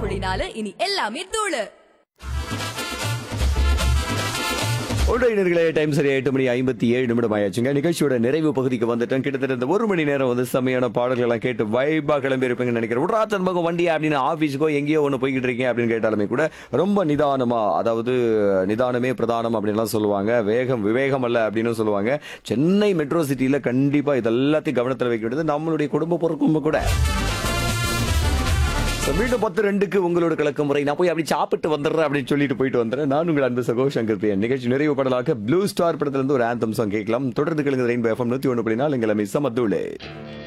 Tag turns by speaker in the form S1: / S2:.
S1: புள்ளி நாலு இனி எல்லாமே தூளு
S2: ஒன்றையினர்களே டைம் சரியா எட்டு மணி ஐம்பத்தி ஏழு நிமிடம் ஆயாச்சுங்க நிகழ்ச்சியோட நிறைவு பகுதிக்கு வந்துட்டோம் கிட்டத்தட்ட இந்த ஒரு மணி நேரம் வந்து செம்மையான பாடல்கள் எல்லாம் கேட்டு வைபா கிளம்பி இருப்பீங்கன்னு நினைக்கிறேன் விட்றா தன்பகம் வண்டி அப்படின்னு ஆஃபீஸுக்கோ எங்கேயோ ஒன்று போய்கிட்டு இருக்கீங்க அப்படின்னு கேட்டாலுமே கூட ரொம்ப நிதானமா அதாவது நிதானமே பிரதானம் அப்படின்லாம் சொல்லுவாங்க வேகம் விவேகம் அல்ல அப்படின்னு சொல்லுவாங்க சென்னை மெட்ரோ சிட்டியில கண்டிப்பா இதெல்லாத்தையும் கவனத்தில் வைக்க வேண்டியது நம்மளுடைய குடும்ப பொறுப்பும் கூட So, மீண்டும் பத்து ரெண்டுக்கு உங்களோட கலக்க முறை நான் போய் அப்படி சாப்பிட்டு வந்துடுறேன் அப்படின்னு சொல்லிட்டு போயிட்டு வந்துடுறேன் நான் உங்கள் அன்பு சகோ சங்கர் பிரியன் நிகழ்ச்சி நிறைவு படலாக ப்ளூ ஸ்டார் படத்துல இருந்து ஒரு ஆந்தம் சாங் கேட்கலாம் தொடர்ந்து கலந்து ரெயின்போ எஃப்எம் நூத்தி ஒன்று அப்படின்னா எங்களை மிஸ் மத்தூளே